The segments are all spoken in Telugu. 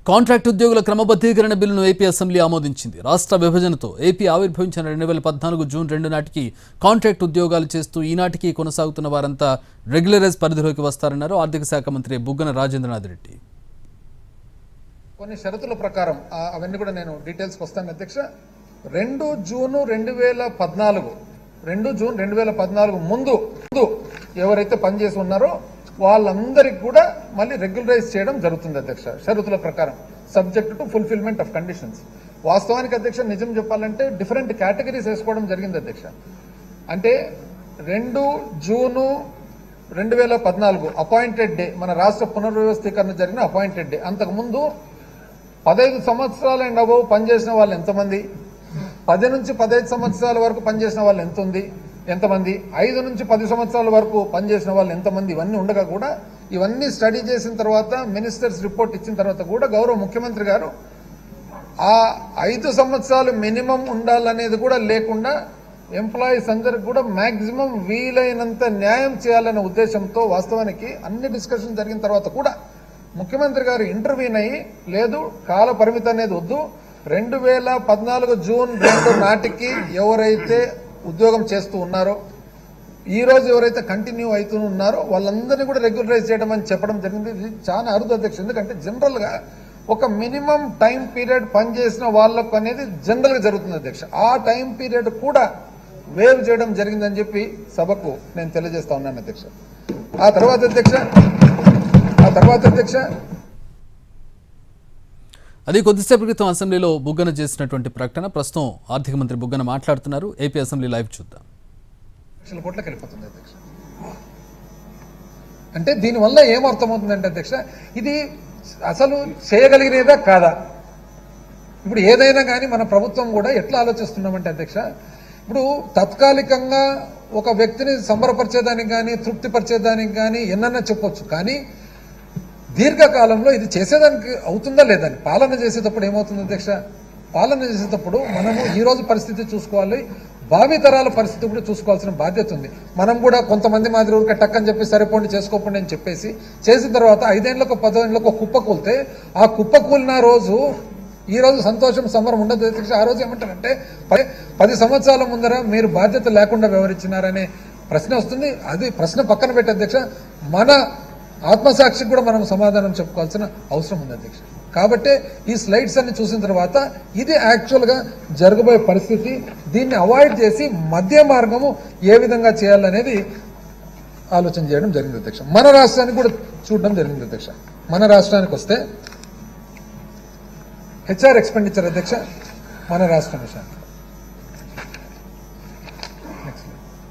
కాంట్రాక్ట్ ఉద్యోగుల క్రమబద్ధీకరణ బిల్లును ఏపీ అసెంబ్లీ ఆమోదించింది రాష్ట్ర విభజనతో ఏపీ ఆవిర్భవించిన రెండు వేల పద్నాలుగు జూన్ రెండు నాటికి కాంట్రాక్ట్ ఉద్యోగాలు చేస్తూ ఈనాటికి కొనసాగుతున్న వారంతా రెగ్యులరైజ్ పరిధిలోకి వస్తారన్నారు ఆర్థిక శాఖ మంత్రి బుగ్గన రాజేంద్రనాథ్ రెడ్డి కొన్ని షరతుల ప్రకారం ఆ, అవన్నీ కూడా నేను డీటెయిల్స్కి వస్తాను అధ్యక్ష రెండు జూను రెండు వేల పద్నాలుగు రెండు జూన్ రెండు వేల పద్నాలుగు ముందు ముందు ఎవరైతే పనిచేసి ఉన్నారో వాళ్ళందరికీ కూడా మళ్ళీ రెగ్యులరైజ్ చేయడం జరుగుతుంది అధ్యక్ష షరతుల ప్రకారం subject to fulfilment of conditions వాస్తవానికి అధ్యక్ష నిజం చెప్పాలంటే డిఫరెంట్ కేటగిరీస్ వేసుకోవడం జరిగింది అధ్యక్ష అంటే రెండు జూను రెండు వేల పద్నాలుగు అపాయింటెడ్ డే మన రాష్ట్ర పునర్వ్యవస్థీకరణ జరిగిన అపాయింటెడ్ డే అంతకుముందు పదహైదు సంవత్సరాలు అండ్ అబవ్ పనిచేసిన వాళ్ళు ఎంతమంది పది నుంచి పదహైదు సంవత్సరాల వరకు పనిచేసిన వాళ్ళు ఎంత ఉంది ఎంతమంది ఐదు నుంచి పది సంవత్సరాల వరకు పనిచేసిన వాళ్ళు ఎంతమంది ఇవన్నీ ఉండగా కూడా ఇవన్నీ స్టడీ చేసిన తర్వాత మినిస్టర్స్ రిపోర్ట్ ఇచ్చిన తర్వాత కూడా గౌరవ ముఖ్యమంత్రి గారు ఆ ఐదు సంవత్సరాలు మినిమం ఉండాలనేది కూడా లేకుండా ఎంప్లాయీస్ అందరికి కూడా మాక్సిమం వీలైనంత న్యాయం చేయాలనే ఉద్దేశంతో వాస్తవానికి అన్ని డిస్కషన్ జరిగిన తర్వాత కూడా ముఖ్యమంత్రి గారు ఇంటర్వ్యూన్ అయ్యి లేదు కాల పరిమితి అనేది వద్దు రెండు వేల పద్నాలుగు జూన్ రెండు నాటికి ఎవరైతే ఉద్యోగం చేస్తూ ఉన్నారో ఈ రోజు ఎవరైతే కంటిన్యూ అవుతూ ఉన్నారో వాళ్ళందరినీ కూడా రెగ్యులరైజ్ చేయడం అని చెప్పడం జరిగింది ఇది చాలా అరుదు అధ్యక్ష ఎందుకంటే జనరల్ గా ఒక మినిమం టైం పీరియడ్ పనిచేసిన వాళ్ళకు అనేది జనరల్ గా జరుగుతుంది అధ్యక్ష ఆ టైం పీరియడ్ కూడా వేవ్ చేయడం జరిగిందని చెప్పి సభకు నేను తెలియజేస్తా ఉన్నాను అధ్యక్ష ఆ తర్వాత అధ్యక్ష ఆ తర్వాత అధ్యక్ష అది కొద్దిసేపు క్రితం అసెంబ్లీలో బుగ్గన చేసినటువంటి ప్రకటన ప్రస్తుతం ఆర్థిక మంత్రి బుగ్గన మాట్లాడుతున్నారు ఏపీ అసెంబ్లీ లైవ్ చూద్దాం లక్షల కోట్లకి వెళ్ళిపోతుంది అధ్యక్ష అంటే దీనివల్ల ఏమర్థమవుతుందంటే అధ్యక్ష ఇది అసలు చేయగలిగినదా కాదా ఇప్పుడు ఏదైనా కానీ మన ప్రభుత్వం కూడా ఎట్లా ఆలోచిస్తున్నామంటే అధ్యక్ష ఇప్పుడు తాత్కాలికంగా ఒక వ్యక్తిని సంబరపరిచేదానికి కానీ తృప్తిపరిచేదానికి కానీ ఎన్నన్నా చెప్పొచ్చు కానీ దీర్ఘకాలంలో ఇది చేసేదానికి అవుతుందా లేదని పాలన చేసేటప్పుడు ఏమవుతుంది అధ్యక్ష పాలన చేసేటప్పుడు మనము ఈ రోజు పరిస్థితి చూసుకోవాలి భావి తరాల పరిస్థితి కూడా చూసుకోవాల్సిన బాధ్యత ఉంది మనం కూడా కొంతమంది మాదిరి ఊరికే టక్ అని చెప్పి సరిపోండి చేసుకోండి అని చెప్పేసి చేసిన తర్వాత ఐదేళ్లకు పదేళ్లకు ఒక కుప్ప కూలితే ఆ కుప్ప కూలిన రోజు ఈ రోజు సంతోషం సంబరం ఉండదు అధ్యక్ష ఆ రోజు ఏమంటారంటే పది- పది సంవత్సరాల ముందర మీరు బాధ్యత లేకుండా వ్యవహరించినారనే ప్రశ్న వస్తుంది అది ప్రశ్న పక్కన పెట్టి అధ్యక్ష మన ఆత్మసాక్షికి కూడా మనం సమాధానం చెప్పుకోవాల్సిన అవసరం ఉంది అధ్యక్ష కాబట్టి ఈ స్లైడ్స్ అన్ని చూసిన తర్వాత ఇది యాక్చువల్గా జరగబోయే పరిస్థితి దీన్ని అవాయిడ్ చేసి మధ్య మార్గము ఏ విధంగా చేయాలనేది ఆలోచన చేయడం జరిగింది అధ్యక్ష మన రాష్ట్రానికి కూడా చూడడం జరిగింది అధ్యక్ష మన రాష్ట్రానికి వస్తే హెచ్ఆర్ ఎక్స్పెండిచర్ అధ్యక్ష మన రాష్ట్రం విషయానికి Next.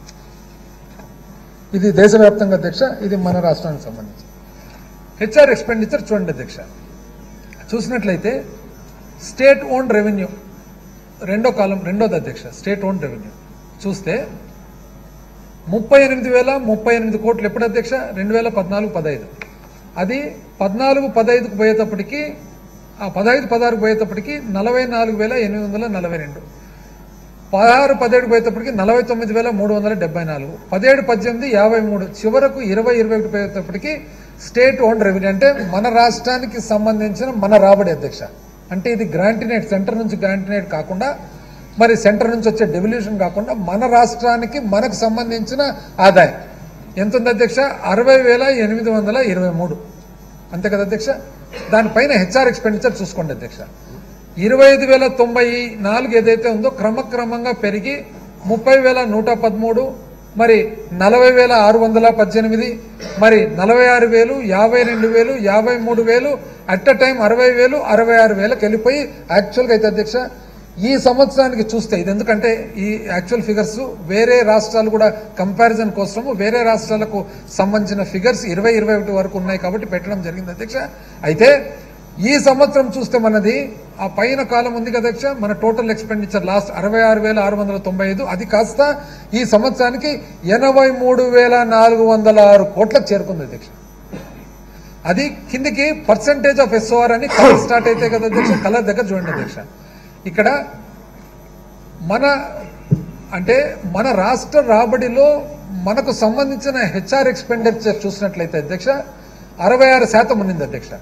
ఇది దేశవ్యాప్తంగా అధ్యక్ష ఇది మన రాష్ట్రానికి సంబంధించి హెచ్ఆర్ ఎక్స్పెండిచర్ చూడండి అధ్యక్ష చూసినట్లయితే స్టేట్ ఓన్ రెవెన్యూ రెండో కాలం రెండోది అధ్యక్ష స్టేట్ ఓన్ రెవెన్యూ చూస్తే ముప్పై ఎనిమిది వేల ముప్పై ఎనిమిది కోట్లు ఎప్పుడు అధ్యక్ష రెండు వేల పద్నాలుగు పదహైదు అది పద్నాలుగు పదహైదుకు పోయేటప్పటికి ఆ పదహైదు పదహారు పోయేటప్పటికి నలభై నాలుగు వేల ఎనిమిది వందల నలభై రెండు పదహారు పదిహేడు పోయేటప్పటికి నలభై తొమ్మిది వేల మూడు వందల డెబ్బై నాలుగు పదిహేడు పద్దెనిమిది యాభై మూడు చివరకు ఇరవై ఇరవై ఒకటి పోయేటప్పటికి స్టేట్ ఓన్ రెవెన్యూ అంటే మన రాష్ట్రానికి సంబంధించిన మన రాబడి అధ్యక్ష అంటే ఇది గ్రాంటినేట్ సెంటర్ నుంచి గ్రాంటినేట్ కాకుండా మరి సెంటర్ నుంచి వచ్చే డెవల్యూషన్ కాకుండా మన రాష్ట్రానికి మనకు సంబంధించిన ఆదాయం ఎంత ఉంది అధ్యక్ష అరవై వేల ఎనిమిది వందల ఇరవై మూడు అంతే కదా అధ్యక్ష దానిపైన హెచ్ఆర్ ఎక్స్పెండిచర్ చూసుకోండి అధ్యక్ష ఇరవై ఐదు వేల తొంభై నాలుగు ఏదైతే ఉందో క్రమక్రమంగా పెరిగి ముప్పై వేల నూట పదమూడు మరి నలభై వేల ఆరు వందల పద్దెనిమిది మరి నలభై ఆరు వేలు యాభై రెండు వేలు యాభై మూడు వేలు అట్ అ టైం అరవై వేలు అరవై ఆరు వేలకు వెళ్ళిపోయి యాక్చువల్గా అయితే అధ్యక్ష ఈ సంవత్సరానికి చూస్తే ఇది ఎందుకంటే ఈ యాక్చువల్ ఫిగర్స్ వేరే రాష్ట్రాలు కూడా కంపారిజన్ కోసము వేరే రాష్ట్రాలకు సంబంధించిన ఫిగర్స్ ఇరవై ఇరవై ఒకటి వరకు ఉన్నాయి కాబట్టి పెట్టడం జరిగింది అధ్యక్ష అయితే ఈ సంవత్సరం చూస్తే మనది ఆ పైన కాలం ఉంది కదా అధ్యక్ష మన టోటల్ ఎక్స్పెండిచర్ లాస్ట్ అరవై ఆరు వేల ఆరు వందల తొంభై ఐదు అది కాస్త ఈ సంవత్సరానికి ఎనభై మూడు వేల నాలుగు వందల ఆరు కోట్లకు చేరుకుంది అధ్యక్ష అది కిందికి పర్సంటేజ్ ఆఫ్ ఎస్ఓఆర్ అని కలర్ స్టార్ట్ అయితే కదా అధ్యక్ష కలర్ దగ్గర చూడండి అధ్యక్ష ఇక్కడ మన అంటే మన రాష్ట్ర రాబడిలో మనకు సంబంధించిన హెచ్ఆర్ ఎక్స్పెండిచర్ చూసినట్లయితే అధ్యక్ష అరవై ఆరు శాతం ఉన్నింది అధ్యక్ష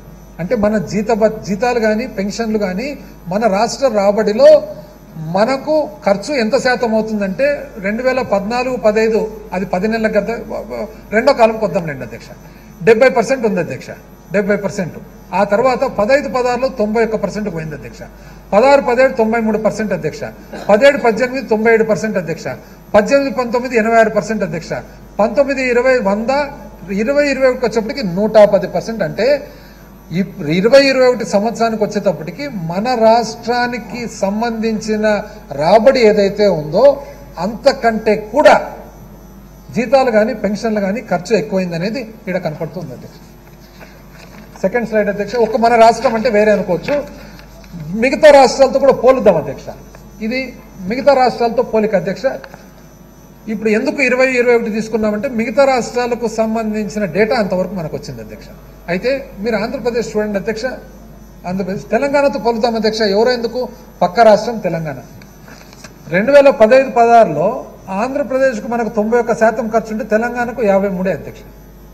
అంటే మన జీత జీతాలు కానీ పెన్షన్లు కానీ మన రాష్ట్ర రాబడిలో మనకు ఖర్చు ఎంత శాతం అవుతుందంటే రెండు వేల పద్నాలుగు పదహైదు అది పది నెలల గత రెండో కాలం కొద్దాం రండి అధ్యక్ష డెబ్బై పర్సెంట్ ఉంది అధ్యక్ష డెబ్బై పర్సెంట్ ఆ తర్వాత పదహైదు పదహారులో తొంభై ఒక్క పర్సెంట్ పోయింది అధ్యక్ష పదహారు పదిహేడు తొంభై మూడు పర్సెంట్ అధ్యక్ష పదిహేడు పద్దెనిమిది తొంభై ఏడు పర్సెంట్ అధ్యక్ష పద్దెనిమిది పంతొమ్మిది ఎనభై ఆరు పర్సెంట్ అధ్యక్ష పంతొమ్మిది ఇరవై వంద ఇరవై ఇరవై ఒకటి వచ్చేప్పటికి నూట పది పర్సెంట్ అంటే ఇప్- ఇరవై ఇరవై ఒకటి సంవత్సరానికి వచ్చేటప్పటికి మన రాష్ట్రానికి సంబంధించిన రాబడి ఏదైతే ఉందో అంతకంటే కూడా జీతాలు కానీ పెన్షన్లు కానీ ఖర్చు ఎక్కువైంది అనేది ఇక్కడ కనపడుతుంది అధ్యక్ష సెకండ్ స్లైడ్ అధ్యక్ష ఒక మన రాష్ట్రం అంటే వేరే అనుకోవచ్చు మిగతా రాష్ట్రాలతో కూడా పోలుద్దాం అధ్యక్ష ఇది మిగతా రాష్ట్రాలతో పోలిక అధ్యక్ష ఇప్పుడు ఎందుకు ఇరవై ఇరవై ఒకటి తీసుకున్నామంటే మిగతా రాష్ట్రాలకు సంబంధించిన డేటా అంతవరకు మనకు వచ్చింది అధ్యక్ష అయితే మీరు ఆంధ్రప్రదేశ్ చూడండి అధ్యక్ష ఆంధ్రప్రదేశ్ తెలంగాణతో పొలుతాం అధ్యక్ష ఎవరో ఎందుకు పక్క రాష్ట్రం తెలంగాణ రెండు వేల పదహైదు పదహారులో ఆంధ్రప్రదేశ్కు మనకు తొంభై ఒక్క శాతం ఖర్చు ఉంటే తెలంగాణకు యాభై మూడే అధ్యక్ష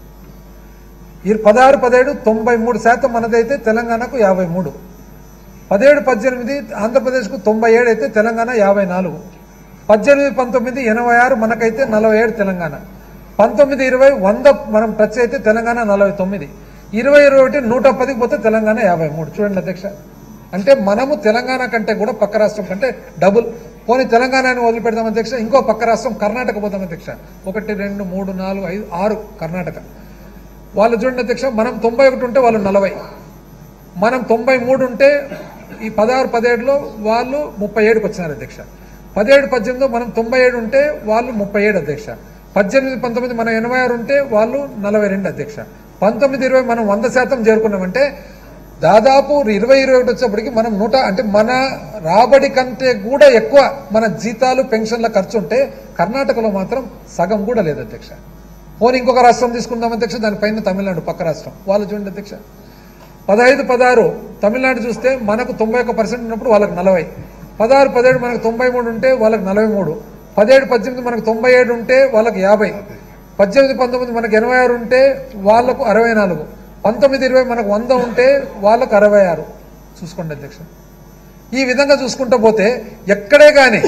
ఈ పదహారు పదిహేడు తొంభై మూడు శాతం మనదైతే తెలంగాణకు యాభై మూడు పదిహేడు పద్దెనిమిది ఆంధ్రప్రదేశ్కు తొంభై ఏడు అయితే తెలంగాణ యాభై నాలుగు పద్దెనిమిది పంతొమ్మిది ఎనభై ఆరు మనకైతే నలభై ఏడు తెలంగాణ పంతొమ్మిది ఇరవై వంద మనం టచ్ అయితే తెలంగాణ నలభై తొమ్మిది ఇరవై ఇరవై ఒకటి నూట పదికి పోతే తెలంగాణ యాభై మూడు చూడండి అధ్యక్ష అంటే మనము తెలంగాణ కంటే కూడా పక్క రాష్ట్రం కంటే డబుల్ పోనీ తెలంగాణని వదిలిపెడదాం అధ్యక్ష ఇంకో పక్క రాష్ట్రం కర్ణాటక పోతాం అధ్యక్ష ఒకటి రెండు మూడు నాలుగు ఐదు ఆరు కర్ణాటక వాళ్ళు చూడండి అధ్యక్ష మనం తొంభై ఒకటి ఉంటే వాళ్ళు నలభై మనం తొంభై మూడు ఉంటే ఈ పదహారు పదిహేడులో వాళ్ళు ముప్పై ఏడుకి వచ్చినారు అధ్యక్ష పదిహేడు పద్దెనిమిదిలో మనం తొంభై ఏడు ఉంటే వాళ్ళు ముప్పై ఏడు అధ్యక్ష పద్దెనిమిది పంతొమ్మిది మనం ఎనభై ఆరు ఉంటే వాళ్ళు నలభై రెండు అధ్యక్ష పంతొమ్మిది ఇరవై మనం వంద శాతం చేరుకున్నామంటే దాదాపు ఇరవై ఇరవై ఒకటి వచ్చేప్పటికి మనం నూట అంటే మన రాబడి కంటే కూడా ఎక్కువ మన జీతాలు పెన్షన్ల ఖర్చు ఉంటే కర్ణాటకలో మాత్రం సగం కూడా లేదు అధ్యక్ష పోనీ ఇంకొక రాష్ట్రం తీసుకుందాం అధ్యక్ష దానిపైన తమిళనాడు పక్క రాష్ట్రం వాళ్ళు చూడండి అధ్యక్ష పదహైదు పదహారు తమిళనాడు చూస్తే మనకు తొంభై ఒక్క పర్సెంట్ ఉన్నప్పుడు వాళ్ళకి నలభై పదహారు పదిహేడు మనకు తొంభై మూడు ఉంటే వాళ్ళకి నలభై మూడు పదిహేడు పద్దెనిమిది మనకు తొంభై ఏడు ఉంటే వాళ్ళకి యాభై పద్దెనిమిది పంతొమ్మిది మనకు ఎనభై ఆరు ఉంటే వాళ్ళకు అరవై నాలుగు పంతొమ్మిది ఇరవై మనకు వంద ఉంటే వాళ్ళకు అరవై ఆరు చూసుకోండి అధ్యక్ష ఈ విధంగా చూసుకుంటూ పోతే ఎక్కడే కానీ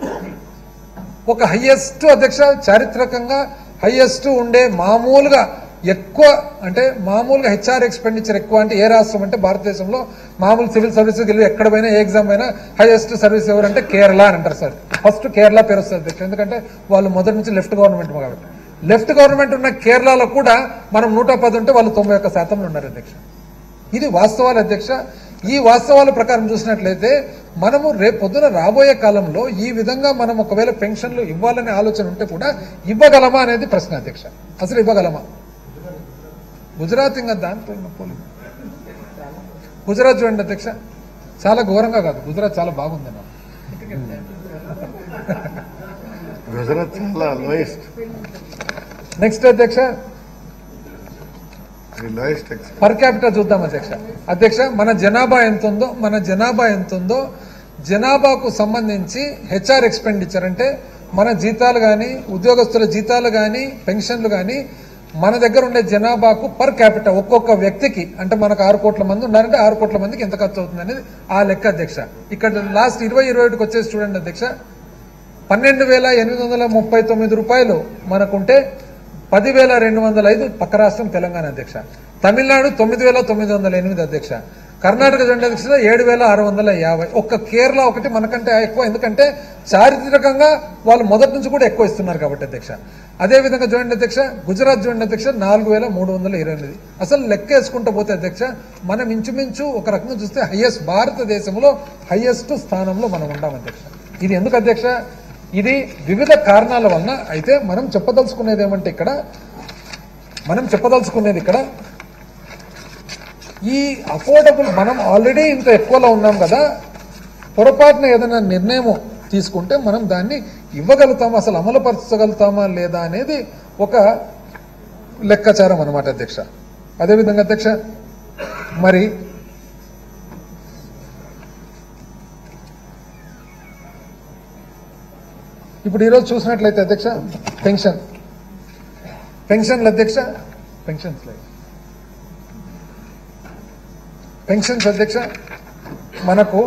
ఒక హయ్యెస్ట్ అధ్యక్ష చారిత్రకంగా హయ్యెస్ట్ ఉండే మామూలుగా ఎక్కువ అంటే మామూలుగా హెచ్ఆర్ ఎక్స్పెండిచర్ ఎక్కువ అంటే ఏ రాష్ట్రం అంటే భారతదేశంలో మామూలు సివిల్ సర్వీసెస్ వెళ్ళి ఎక్కడ పోయినా ఏ ఎగ్జామ్ అయినా హైయెస్ట్ సర్వీస్ ఎవరంటే కేరళ అని అంటారు సార్ ఫస్ట్ కేరళ పేరు వస్తుంది అధ్యక్ష ఎందుకంటే వాళ్ళు మొదటి నుంచి లెఫ్ట్ గవర్నమెంట్ కాబట్టి లెఫ్ట్ గవర్నమెంట్ ఉన్న కేరళలో కూడా మనం నూట పది ఉంటే వాళ్ళు తొంభై ఒక్క శాతంలో ఉన్నారు అధ్యక్ష ఇది వాస్తవాలు అధ్యక్ష ఈ వాస్తవాల ప్రకారం చూసినట్లయితే మనము రేపు పొద్దున రాబోయే కాలంలో ఈ విధంగా మనం ఒకవేళ పెన్షన్లు ఇవ్వాలనే ఆలోచన ఉంటే కూడా ఇవ్వగలమా అనేది ప్రశ్న అధ్యక్ష అసలు ఇవ్వగలమా గుజరాత్ ఇంకా దాంతో ఇంకా పోలేదు గుజరాత్ చూడండి అధ్యక్ష చాలా ఘోరంగా కాదు గుజరాత్ చాలా బాగుంది నాకు గుజరాత్ చాలా లోయెస్ట్ నెక్స్ట్ అధ్యక్ష లోయెస్ట్ ఎక్స్ పర్ క్యాపిటల్ చూద్దాం అధ్యక్ష అధ్యక్ష మన జనాభా ఎంత ఉందో మన జనాభా ఎంత ఉందో జనాభాకు సంబంధించి హెచ్ఆర్ ఎక్స్పెండిచర్ అంటే మన జీతాలు కానీ ఉద్యోగస్తుల జీతాలు కానీ పెన్షన్లు కానీ మన దగ్గర ఉండే జనాభాకు పర్ క్యాపిటల్ ఒక్కొక్క వ్యక్తికి అంటే మనకు ఆరు కోట్ల మంది ఉన్నారంటే ఆరు కోట్ల మందికి ఎంత ఖర్చు అవుతుంది అనేది ఆ లెక్క అధ్యక్ష ఇక్కడ లాస్ట్ ఇరవై ఇరవై ఒకటికి వచ్చేసి చూడండి అధ్యక్ష పన్నెండు వేల ఎనిమిది వందల ముప్పై తొమ్మిది రూపాయలు మనకుంటే పదివేల రెండు వందల ఐదు పక్క రాష్ట్రం తెలంగాణ అధ్యక్ష తమిళనాడు తొమ్మిది వేల తొమ్మిది వందల ఎనిమిది అధ్యక్ష కర్ణాటక జెండా అధ్యక్ష ఏడు వేల ఆరు వందల యాభై ఒక్క కేరళ ఒకటి మనకంటే ఎక్కువ ఎందుకంటే చారిత్రకంగా వాళ్ళు మొదటి నుంచి కూడా ఎక్కువ ఇస్తున్నారు కాబట్టి అధ్యక్ష అదే విధంగా చూడండి అధ్యక్ష గుజరాత్ చూడండి అధ్యక్ష నాలుగు వేల మూడు వందల ఇరవై ఎనిమిది అసలు లెక్క వేసుకుంటూ పోతే అధ్యక్ష మనం ఇంచుమించు ఒక రకంగా చూస్తే హైయెస్ట్ భారతదేశంలో హైయెస్ట్ స్థానంలో మనం ఉంటాం అధ్యక్ష ఇది ఎందుకు అధ్యక్ష ఇది వివిధ కారణాల వలన అయితే మనం చెప్పదలుచుకునేది ఏమంటే ఇక్కడ మనం చెప్పదలుచుకునేది ఇక్కడ ఈ అఫోర్డబుల్ మనం ఆల్రెడీ ఇంత ఎక్కువలో ఉన్నాం కదా పొరపాటున ఏదైనా నిర్ణయం తీసుకుంటే మనం దాన్ని ఇవ్వగలుగుతామా అసలు అమలుపరచగలుగుతామా లేదా అనేది ఒక లెక్కాచారం అనమాట అధ్యక్ష అదేవిధంగా అధ్యక్ష మరి ఇప్పుడు ఈరోజు చూసినట్లయితే అధ్యక్ష పెన్షన్ పెన్షన్ల అధ్యక్ష పెన్షన్ స్లైడ్ పెన్షన్స్ అధ్యక్ష మనకు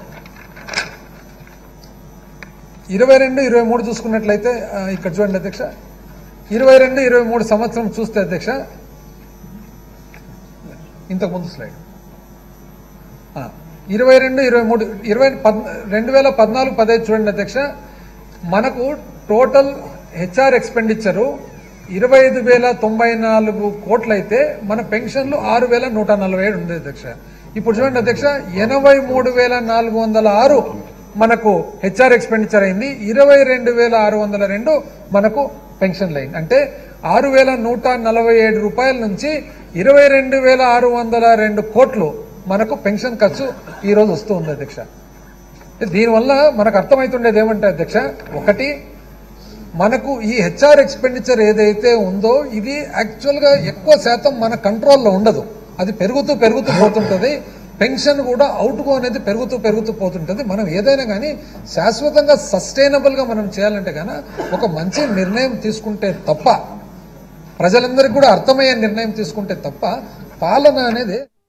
ఇరవై రెండు ఇరవై మూడు చూసుకున్నట్లయితే ఆ, ఇక్కడ చూడండి అధ్యక్ష ఇరవై రెండు ఇరవై మూడు సంవత్సరం చూస్తే అధ్యక్ష ఇంతకు ముందు స్లైడ్ ఆ, ఇరవై రెండు ఇరవై మూడు ఇరవై పద్ రెండు వేల పద్నాలుగు పదహైదు చూడండి అధ్యక్ష మనకు టోటల్ హెచ్ఆర్ ఎక్స్పెండిచరు ఇరవై ఐదు వేల తొంభై నాలుగు కోట్లయితే మన పెన్షన్లు ఆరు వేల నూట నలభై ఏడు ఉంది అధ్యక్ష ఇప్పుడు చూడండి అధ్యక్ష ఎనభై మూడు వేల నాలుగు వందల ఆరు మనకు హెచ్ఆర్ ఎక్స్పెండిచర్ అయింది ఇరవై రెండు వేల ఆరు వందల రెండు మనకు పెన్షన్లు అయింది అంటే ఆరు వేల నూట నలభై ఏడు రూపాయల నుంచి ఇరవై రెండు వేల ఆరు వందల రెండు కోట్లు మనకు పెన్షన్ ఖర్చు ఈ రోజు వస్తూ ఉంది అధ్యక్ష దీనివల్ల మనకు అర్థమవుతుండేది ఏమంటే అధ్యక్ష ఒకటి మనకు ఈ హెచ్ఆర్ ఎక్స్పెండిచర్ ఏదైతే ఉందో ఇది యాక్చువల్గా ఎక్కువ శాతం మన కంట్రోల్లో ఉండదు అది పెరుగుతూ పెరుగుతూ పోతుంటుంది పెన్షన్ కూడా అవుట్గో అనేది పెరుగుతూ పెరుగుతూ పోతుంటుంది మనం ఏదైనా కానీ శాశ్వతంగా సస్టైనబుల్గా మనం చేయాలంటే కానీ ఒక మంచి నిర్ణయం తీసుకుంటే తప్ప ప్రజలందరికీ కూడా అర్థమయ్యే నిర్ణయం తీసుకుంటే తప్ప పాలన అనేది